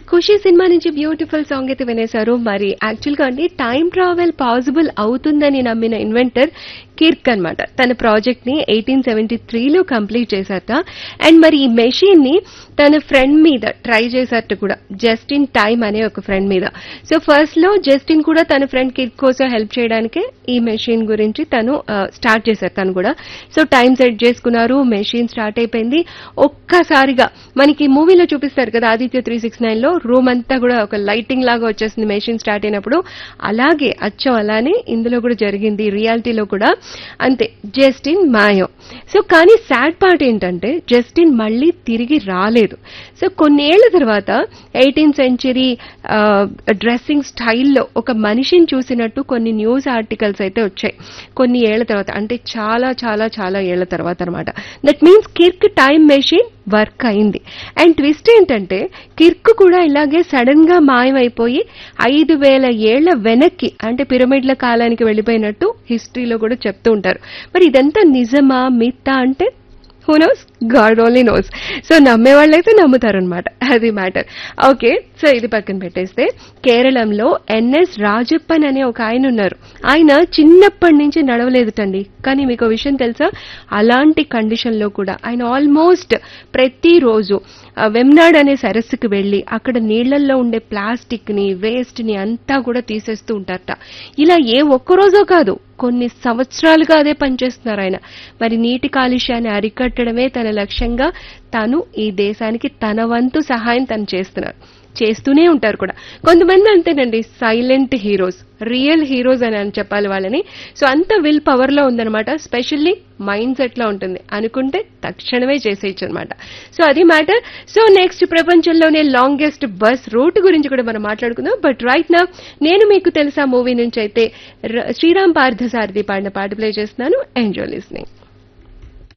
ఖుషి cinema నుంచి beautiful song అయితే వినేశారు మరి యాక్చువల్ గా అండి టైం ట్రావెల్ పాసిబుల్ అవుతుందని నమ్మిన ఇన్వెంటర్ కిర్క్ అన్నమాట తన ప్రాజెక్ట్ ని ఎయిటీన్ సెవెంటీ త్రీలో కంప్లీట్ చేశారట అండ్ మరి ఈ మెషిన్ ని తన ఫ్రెండ్ మీద ట్రై చేశారట కూడా జస్టిన్ టైమ్ అనే ఒక ఫ్రెండ్ మీద సో ఫస్ట్ లో జస్టిన్ కూడా తన ఫ్రెండ్ కిర్క్ కోసం హెల్ప్ చేయడానికే ఈ మెషిన్ గురించి తను స్టార్ట్ చేశారు తను కూడా సో టైం సెట్ చేసుకున్నారు మెషిన్ స్టార్ట్ అయిపోయింది ఒక్కసారిగా మనకి మూవీలో చూపిస్తారు కదా ఆదిత్య త్రీ సిక్స్ నైన్ లో రూమ్ అంతా కూడా ఒక లైటింగ్ లాగా వచ్చేసింది మెషిన్ స్టార్ట్ అయినప్పుడు అలాగే అచ్చం అలానే ఇందులో కూడా జరిగింది రియాలిటీలో కూడా అంతే జస్టిన్ మాయం సో కానీ సాడ్ పార్ట్ ఏంటంటే జస్టిన్ మళ్ళీ తిరిగి రాలేదు సో కొన్నేళ్ల తర్వాత ఎయిటీన్త్ సెంచరీ డ్రెస్సింగ్ స్టైల్లో ఒక మనిషిని చూసినట్టు కొన్ని న్యూస్ ఆర్టికల్స్ అయితే వచ్చాయి కొన్ని ఏళ్ల తర్వాత అంటే చాలా చాలా చాలా ఏళ్ల తర్వాత అనమాట that means Kirk time machine work అయింది అండ్ ట్విస్ట్ ఏంటంటే కిర్క్ కూడా ఇలాగే సడన్ గా మాయమైపోయి ఐదు వేల ఏళ్ల వెనక్కి అంటే పిరమిడ్ల కాలానికి వెళ్ళిపోయినట్టు హిస్టరీలో కూడా చెప్తూ ఉంటారు మరి ఇదంతా నిజమా మిత్తా అంటే who knows God only knows so నమ్మే వాళ్ళైతే నమ్ముతారనమాట అది మ్యాటర్ ఓకే సో ఇది పక్కన పెట్టేస్తే కేరళంలో ఎన్ఎస్ రాజప్పన్ అనే ఒక ఆయన ఉన్నారు ఆయన చిన్నప్పటి నుంచి నడవలేదుటండి కానీ మీకు విషయం తెలుసా అలాంటి కండిషన్ లో కూడా ఆయన ఆల్మోస్ట్ ప్రతిరోజు ఆ, వెమ్నాడ్ అనే సరస్సుకి వెళ్లి అక్కడ నీళ్లలో ఉండే ప్లాస్టిక్ ని వేస్ట్ ని అంతా కూడా తీసేస్తూ ఉంటారట ఇలా ఏ ఒక్కరోజో కాదు కొన్ని సంవత్సరాలుగా అదే పనిచేస్తున్నారు ఆయన మరి నీటి కాలుష్యాన్ని అరికట్టడమే తన లక్ష్యంగా తను ఈ దేశానికి తన వంతు సహాయం తను చేస్తున్నారు చేస్తూనే ఉంటారు కూడా కొంతమంది అంతేనండి సైలెంట్ హీరోస్ రియల్ హీరోస్ అని అని చెప్పాలి వాళ్ళని సో అంత విల్ పవర్ లో ఉందన్నమాట స్పెషల్లీ మైండ్ సెట్ లో ఉంటుంది అనుకుంటే తక్షణమే చేసేయచ్చు అనమాట సో అది మ్యాటర్ సో నెక్స్ట్ ప్రపంచంలోనే లాంగెస్ట్ బస్ రూట్ గురించి కూడా మనం మాట్లాడుకుందాం బట్ రైట్ నా నేను మీకు తెలుసా మూవీ నుంచి అయితే ర- శ్రీరామ్ పార్థసారథి పాడిన పాట ప్లే చేస్తున్నాను ఎంజాయ్ లిస్నింగ్